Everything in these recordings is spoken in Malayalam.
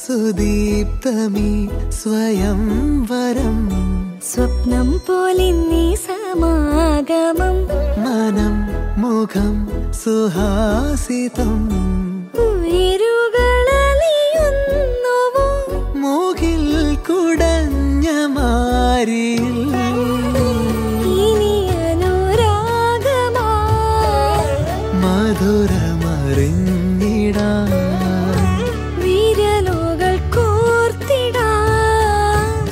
സുദീപ്തമീ സ്വയം വരം സ്വപ്നം പോലെ നീ സമാഗമം മനം മുഖം സുഹാസിതം ഉയരുകളലിയുന്നുവോ മൂകിൽ കുടഞ്ഞ മാരിയിൽ ഇനി അനുരാഗമാ മധുരമറിഞ്ഞിടാൻ വിരലുകൾ കോർത്തിടാം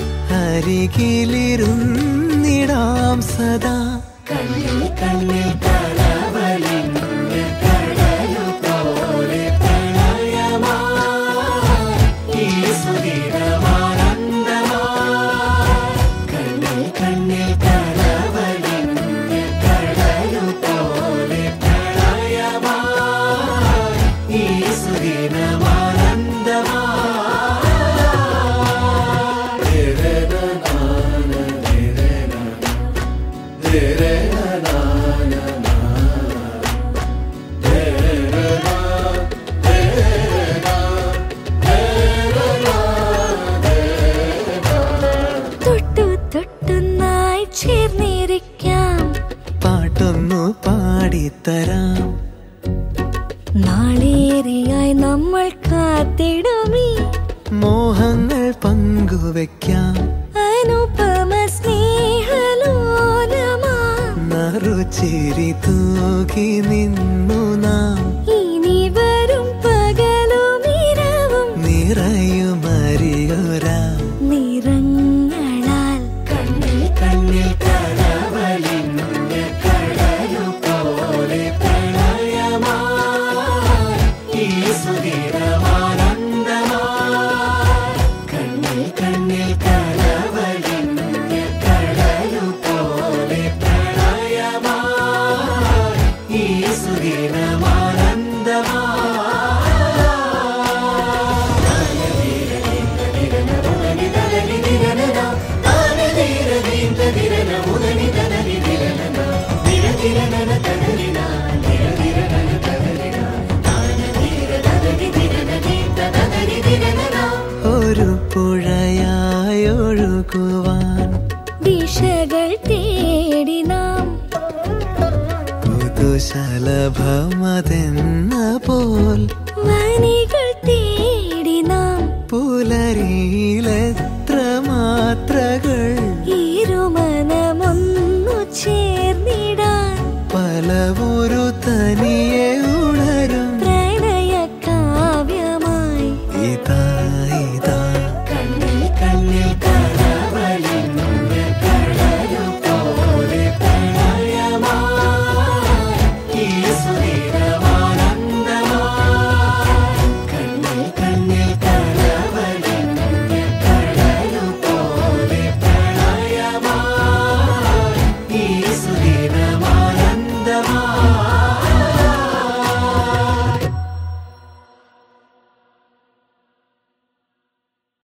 അരികിലിരുന്നിടാം സദാ കണ്ണിൽ കണ്ണിൽ കലവലിഞ്ഞ് കടലു പോലെ പ്രണയമാ ഈ സുദിനമാനന്ദമാ കണ്ണിൽ കണ്ണിൽ കലവലിഞ്ഞ് കടലു പോലെ പ്രണയമാ ഈ സുദിനമാനന്ദമാ തൊട്ടു തൊട്ടുന്നായി ചേർന്നിരിക്കാം പാട്ടൊന്നു പാടിത്തരാം നാളേറെയായി നമ്മൾ കാത്തിടുമീ മോഹങ്ങൾ പങ്കുവെക്കാം അനുപമ സ്നേഹലോലമാ നറുചിരി തൂകി നിന്നു നാം ഇനി വരും പകലും ഇരവും നിറയുമറിയൊരാ നിറങ്ങളാൽ കണ്ണിൽ കണ്ണിൽ കലവലിഞ്ഞ് കടലു പോലെ പ്രണയമാ ഈ സുദിനമാനന്ദമാ കണ്ണിൽ കണ്ണിൽ കലവലിഞ്ഞ് കടലു പോലെ പ്രണയമാ ഈ സുദിനമാനന്ദമാ ഒരു പുഴയായി ഒഴുകുവാൻ ദിശകൾ തേടി നാം പുതുശലഭമതെന്ന പോൽ വനികൾ തേടി നാം പുലരിയിലെത്ര മാത്രകൾ ഇരുമനമൊന്നു ചേർന്നിടാൻ പലവും